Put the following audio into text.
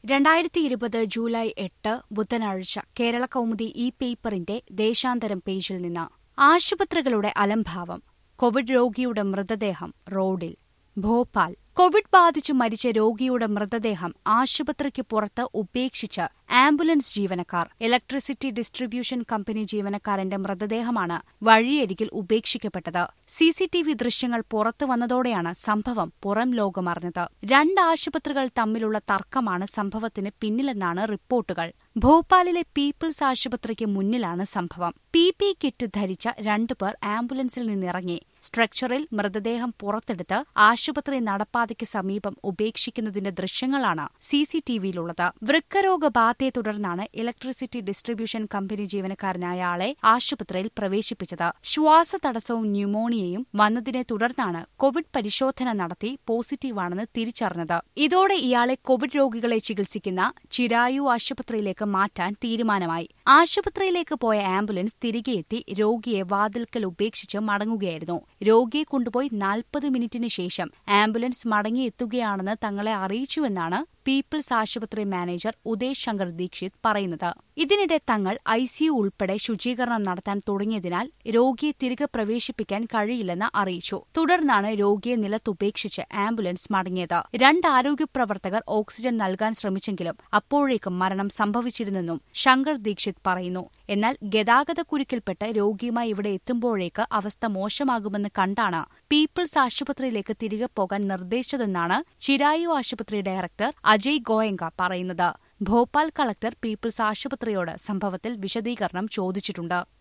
രണ്ടായിരത്തി ഇരുപത് ജൂലൈ എട്ട് ബുധനാഴ്ച കേരള കൗമുദി ഇ പേപ്പറിന്റെ ദേശാന്തരം പേജിൽ നിന്ന് ആശുപത്രികളുടെ അലംഭാവം കോവിഡ് രോഗിയുടെ മൃതദേഹം റോഡിൽ ഭോപ്പാൽ കോവിഡ് ബാധിച്ചു മരിച്ച രോഗിയുടെ മൃതദേഹം ആശുപത്രിക്ക് പുറത്ത് ഉപേക്ഷിച്ച് ആംബുലൻസ് ജീവനക്കാർ ഇലക്ട്രിസിറ്റി ഡിസ്ട്രിബ്യൂഷൻ കമ്പനി ജീവനക്കാരന്റെ മൃതദേഹമാണ് വഴിയരികിൽ ഉപേക്ഷിക്കപ്പെട്ടത് സിസിടിവി ദൃശ്യങ്ങൾ പുറത്തു വന്നതോടെയാണ് സംഭവം പുറം ലോകമറിഞ്ഞത് രണ്ട് ആശുപത്രികൾ തമ്മിലുള്ള തർക്കമാണ് സംഭവത്തിന് പിന്നിലെന്നാണ് റിപ്പോർട്ടുകൾ ഭോപ്പാലിലെ പീപ്പിൾസ് ആശുപത്രിക്ക് മുന്നിലാണ് സംഭവം പി പി കിറ്റ് ധരിച്ച രണ്ടുപേർ ആംബുലൻസിൽ നിന്നിറങ്ങി സ്ട്രക്ചറിൽ മൃതദേഹം പുറത്തെടുത്ത് ആശുപത്രി നടപ്പാതയ്ക്ക് സമീപം ഉപേക്ഷിക്കുന്നതിന്റെ ദൃശ്യങ്ങളാണ് സിസിടിവിയിലുള്ളത് വൃക്കരോഗബാധയെ തുടർന്നാണ് ഇലക്ട്രിസിറ്റി ഡിസ്ട്രിബ്യൂഷൻ കമ്പനി ജീവനക്കാരനായ ആളെ ആശുപത്രിയിൽ പ്രവേശിപ്പിച്ചത് ശ്വാസതടസ്സവും ന്യൂമോണിയയും വന്നതിനെ തുടർന്നാണ് കോവിഡ് പരിശോധന നടത്തി പോസിറ്റീവാണെന്ന് തിരിച്ചറിഞ്ഞത് ഇതോടെ ഇയാളെ കോവിഡ് രോഗികളെ ചികിത്സിക്കുന്ന ചിരായു ആശുപത്രിയിലേക്ക് മാറ്റാൻ തീരുമാനമായി ആശുപത്രിയിലേക്ക് പോയ ആംബുലൻസ് തിരികെയെത്തി രോഗിയെ വാതിൽക്കൽ ഉപേക്ഷിച്ച് മടങ്ങുകയായിരുന്നു രോഗിയെ കൊണ്ടുപോയി നാൽപ്പത് മിനിറ്റിന് ശേഷം ആംബുലൻസ് മടങ്ങിയെത്തുകയാണെന്ന് തങ്ങളെ അറിയിച്ചുവെന്നാണ് പീപ്പിൾസ് ആശുപത്രി മാനേജർ ഉദയ് ശങ്കർ ദീക്ഷിത് പറയുന്നത് ഇതിനിടെ തങ്ങൾ ഐസിയു ഉൾപ്പെടെ ശുചീകരണം നടത്താൻ തുടങ്ങിയതിനാൽ രോഗിയെ തിരികെ പ്രവേശിപ്പിക്കാൻ കഴിയില്ലെന്ന് അറിയിച്ചു തുടർന്നാണ് രോഗിയെ നിലത്തുപേക്ഷിച്ച് ആംബുലൻസ് മടങ്ങിയത് രണ്ട് ആരോഗ്യ പ്രവർത്തകർ ഓക്സിജൻ നൽകാൻ ശ്രമിച്ചെങ്കിലും അപ്പോഴേക്കും മരണം സംഭവിച്ചിരുന്നെന്നും ശങ്കർ ദീക്ഷിത് പറയുന്നു എന്നാൽ ഗതാഗതക്കുരുക്കിൽപ്പെട്ട് രോഗിയുമായി ഇവിടെ എത്തുമ്പോഴേക്ക് അവസ്ഥ മോശമാകുമെന്ന് കണ്ടാണ് പീപ്പിൾസ് ആശുപത്രിയിലേക്ക് തിരികെ പോകാൻ നിർദ്ദേശിച്ചതെന്നാണ് ചിരായു ആശുപത്രി ഡയറക്ടർ അജയ് ഗോയങ്ക പറയുന്നത് ഭോപ്പാൽ കളക്ടർ പീപ്പിൾസ് ആശുപത്രിയോട് സംഭവത്തിൽ വിശദീകരണം ചോദിച്ചിട്ടുണ്ട്